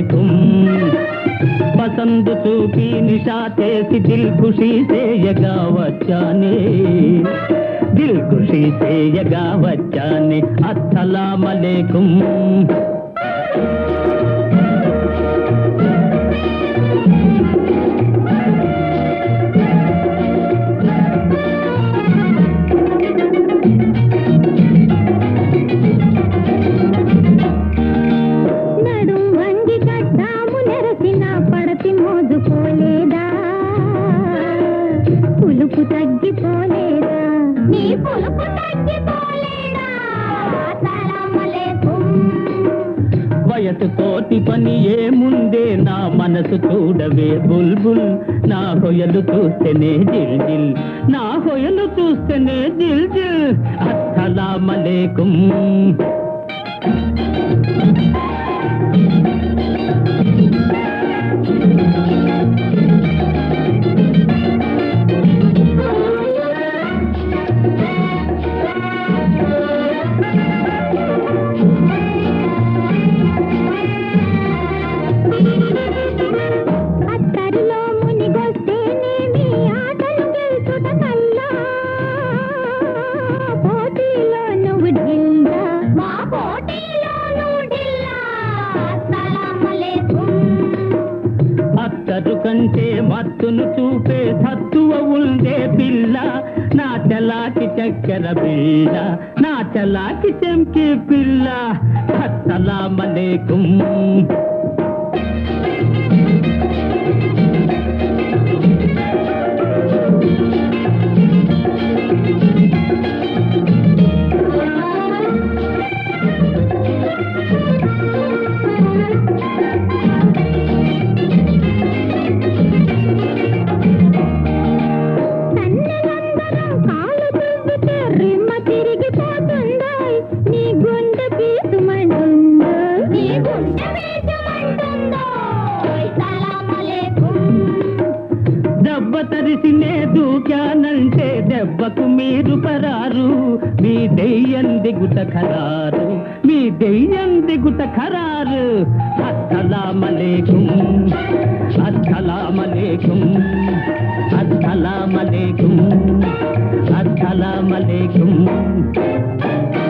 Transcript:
అస్సలామలేకుం పసందు చూపి నిషా చేసి దిల్ ఖుషి చేయగా వచ్చానే దిల్ ఖుషి చేయగా వచ్చానే అస్సలామలేకుం నడుం వంగి కట్టాము నెరసిన పడతి మోదుకోలేదా పులుపు తగ్గిపోలేదా నీ పులుపు తగ్గిపోలేదా సలామలేకుం వయసు తోటి పని ఏముందే నా మనసు చూడవే బుల్బుల్ నా హొయలు చూస్తేనే జిల్ జిల్ నా హొయలు చూస్తేనే జిల్ జిల్ అస్సలామలేకుం అత్తరిలో మునిగొస్తేనేమి ఆటలు గెలుచుట కల్లా పోటీలో నువ్వు ఢిల్లా మా పోటీలో నువ్వు ఢిల్లా సలామలేకుం అత్తరు కంటే మత్తును చూపే సత్తువ ఉందే పిల్ల నా చలాకి చక్కెర పిల్ల నా చలాకి చెంకి పిల్ల అస్సలామలేకుం సన్ననందనం కాలు దువ్వితే రిమ్మ తిరిగిపోతుందో నీ గుండె పీసుమంటుందో నీ గుండె పీసుమంటుందో సలామలేకుం దెబ్బ తరిసినే దూకానంటే దెబ్బకు మీరు పరారు మీ దెయ్యం దిగుట ఖరారు మీ దెయ్యం దిగుట ఖరారు అస్సలామలేకుం అస్సలామలేకుం అస్సలామలేకుం అస్సలామలేకుం